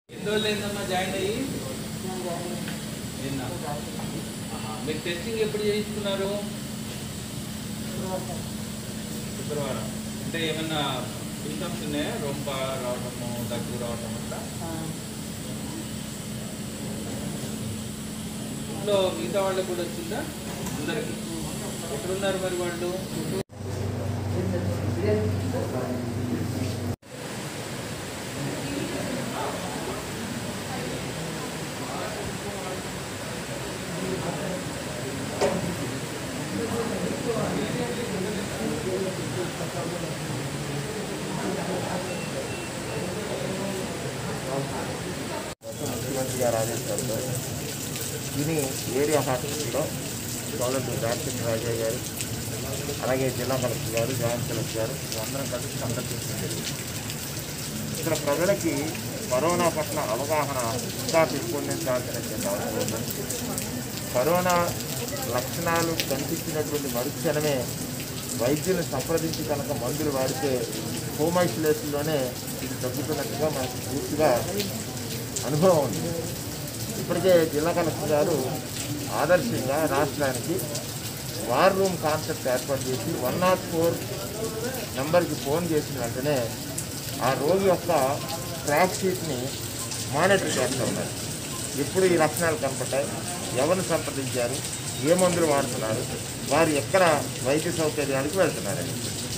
ఎన్ని రోజులు అయిందమ్మా జాయిన్ అయ్యి నిన్న ఆహా. మీరు టెస్టింగ్ ఎప్పుడు చేయించుకున్నారు శుక్రవారం అంటే ఏమన్నా సిమ్టమ్స్ ఉన్నాయా రొంప రావటము దగ్గు రావటం అట్లా ఇంట్లో మిగతా వాళ్ళకి కూడా వచ్చిందా అందరికి ఎక్కడున్నారు మరి వాళ్ళు ముఖ్యమంత్రి గారు ఆదేశాలతో దీని ఏరియా హాస్పిటల్లో సోదరుడు వ్యాక్సిన్ రాజయ్య గారు అలాగే జిల్లా కలెక్టర్ గారు జాయింట్ కలెక్టర్ గారు అందరం కలిసి సందర్శించడం జరిగింది ఇక్కడ ప్రజలకి కరోనా పట్ల అవగాహన ఇంకా పెంపొందించాల్సినటువంటి అవసరం ఉంది కరోనా లక్షణాలు కనిపించినటువంటి మరుక్షణమే వైద్యులను సంప్రదించి కనుక మందులు వాడితే హోమ్ ఐసోలేషన్లోనే ఇది తగ్గుతున్నట్టుగా మనకు పూర్తిగా అనుభవం ఉంది ఇప్పటికే జిల్లా కలెక్టర్ గారు ఆదర్శంగా రాష్ట్రానికి వార్ రూమ్ కాన్సెప్ట్ ఏర్పాటు చేసి వన్ నాట్ ఫోర్ నెంబర్కి ఫోన్ చేసిన వెంటనే ఆ రోగి యొక్క ట్రాక్ షీట్ని మానిటర్ చేస్తూ ఉన్నారు ఎప్పుడు ఈ లక్షణాలు కనపడ్డాయి ఎవరిని సంప్రదించారు ఏ మందులు వాడుతున్నారు వారు ఎక్కడ వైద్య సౌకర్యానికి వెళ్తున్నారని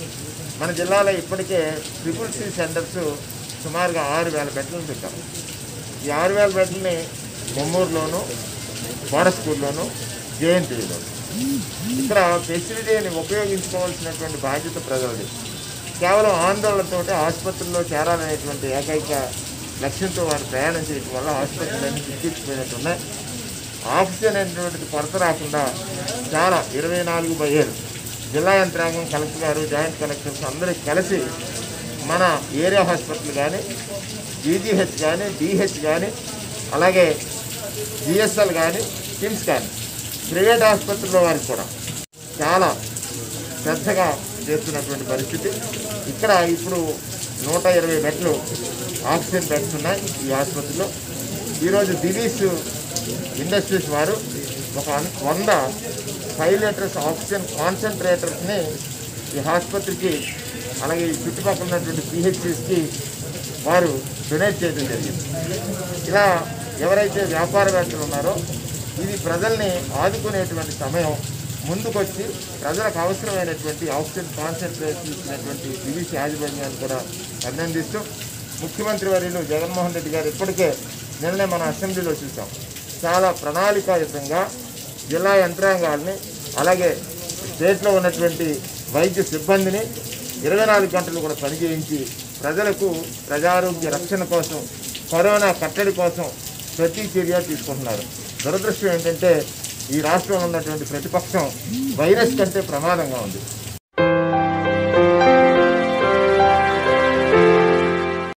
మన జిల్లాలో ఇప్పటికే ట్రిపుల్ సి సెంటర్స్ సుమారుగా ఆరు వేల బెడ్లను పెట్టాం ఈ ఆరు వేల బెడ్లని బొమ్మూరులోను బోడ స్కూల్లోను జేఎన్టీలోను ఇక్కడ ఫెసిలిటీని ఉపయోగించుకోవాల్సినటువంటి బాధ్యత ప్రజలది కేవలం ఆందోళనతోటి ఆసుపత్రుల్లో చేరాలనేటువంటి ఏకైక లక్ష్యంతో వారు ప్రయాణం చేయడం వల్ల ఆసుపత్రులన్నీ చిక్కించిపోయినట్టున్నాయి ఆక్సిజన్ అనేటువంటిది కొరత రాకుండా చాలా ఇరవై నాలుగు బై ఏడు జిల్లా యంత్రాంగం కలెక్టర్ గారు జాయింట్ కలెక్టర్స్ అందరూ కలిసి మన ఏరియా హాస్పిటల్ కానీ జీజీహెచ్ కానీ డిహెచ్ కానీ అలాగే జిఎస్ఎల్ కానీ కిమ్స్ కానీ ప్రైవేట్ ఆసుపత్రుల వారికి కూడా చాలా శ్రద్ధగా చేస్తున్నటువంటి పరిస్థితి ఇక్కడ ఇప్పుడు నూట ఇరవై బెడ్లు ఆక్సిజన్ బెడ్స్ ఉన్నాయి ఈ ఆసుపత్రిలో ఈరోజు దిలీస్ ఇండస్ట్రీస్ వారు ఒక అన్- వంద ఫైవ్ లీటర్స్ ఆక్సిజన్ కాన్సన్ట్రేటర్స్ని ఈ ఆసుపత్రికి అలాగే ఈ చుట్టుపక్కల ఉన్నటువంటి పిహెచ్సిస్కి వారు డొనేట్ చేయడం జరిగింది ఇలా ఎవరైతే వ్యాపారవేత్తలు ఉన్నారో ఇది ప్రజల్ని ఆదుకునేటువంటి సమయం ముందుకొచ్చి ప్రజలకు అవసరమైనటువంటి ఆక్సిజన్ కాన్సన్ట్రేషన్ ఇచ్చినటువంటి దిలీస్ యాజమాన్యాన్ని కూడా అభినందిస్తూ ముఖ్యమంత్రి వర్యులు జగన్మోహన్ రెడ్డి గారు ఇప్పటికే నిన్నే మన అసెంబ్లీలో చూసాం చాలా ప్రణాళికాయుతంగా జిల్లా యంత్రాంగాల్ని అలాగే స్టేట్లో ఉన్నటువంటి వైద్య సిబ్బందిని ఇరవై నాలుగు గంటలు కూడా పనిచేయించి ప్రజలకు ప్రజారోగ్య రక్షణ కోసం కరోనా కట్టడి కోసం ప్రతి చర్య తీసుకుంటున్నారు దురదృష్టం ఏంటంటే ఈ రాష్ట్రంలో ఉన్నటువంటి ప్రతిపక్షం వైరస్ కంటే ప్రమాదంగా ఉంది